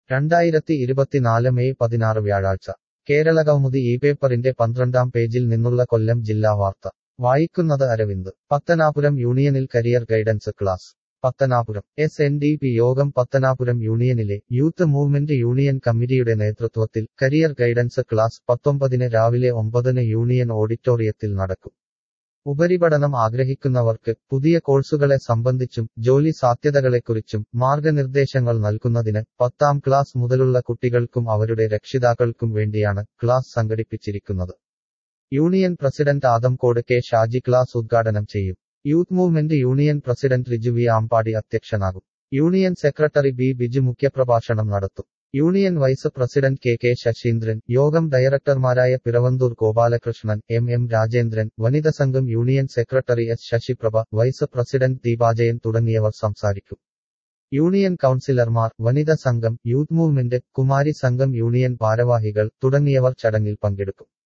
രണ്ടായിരത്തി ഇരുപത്തിനാല് മെയ് പതിനാറ് വ്യാഴാഴ്ച കേരളകൗമുദി ഈ പേപ്പറിന്റെ പന്ത്രണ്ടാം പേജിൽ നിന്നുള്ള കൊല്ലം ജില്ലാ വാർത്ത വായിക്കുന്നത് അരവിന്ദ് പത്തനാപുരം യൂണിയനിൽ career guidance class Pathanapuram S N D P Yogam Pathanapuram യൂണിയനിലെ യൂത്ത് മൂവ്മെന്റ് യൂണിയൻ കമ്മിറ്റിയുടെ നേതൃത്വത്തിൽ കരിയർ ഗൈഡൻസ് ക്ലാസ് പത്തൊമ്പതിന് രാവിലെ ഒമ്പതിന് യൂണിയൻ ഓഡിറ്റോറിയത്തിൽ നടക്കും ഉപരിപഠനം ആഗ്രഹിക്കുന്നവർക്ക് പുതിയ കോഴ്സുകളെ സംബന്ധിച്ചും ജോലി സാധ്യതകളെക്കുറിച്ചും മാർഗനിർദ്ദേശങ്ങൾ നൽകുന്നതിന് പത്താം ക്ലാസ് മുതലുള്ള കുട്ടികൾക്കും അവരുടെ രക്ഷിതാക്കൾക്കും വേണ്ടിയാണ് ക്ലാസ് സംഘടിപ്പിച്ചിരിക്കുന്നത് union president Adamkode K Shaji class ഉദ്ഘാടനം ചെയ്യും youth movement union president Riju V Ambadi അധ്യക്ഷനാകും യൂണിയൻ സെക്രട്ടറി ബി ബിജു മുഖ്യപ്രഭാഷണം നടത്തും union vice president K K Sasheendran Yogam ഡയറക്ടർമാരായ പിറവന്തൂർ ഗോപാലകൃഷ്ണൻ എം എം രാജേന്ദ്രൻ വനിത സംഘം union secretary S Sasiprabha vice president Deepajayan തുടങ്ങിയവർ സംസാരിക്കും യൂണിയൻ കൌൺസിലർമാർ വനിത സംഘം യൂത്ത് മൂവ്മെന്റ് കുമാരി സംഘം യൂണിയൻ ഭാരവാഹികൾ തുടങ്ങിയവർ ചടങ്ങിൽ പങ്കെടുക്കും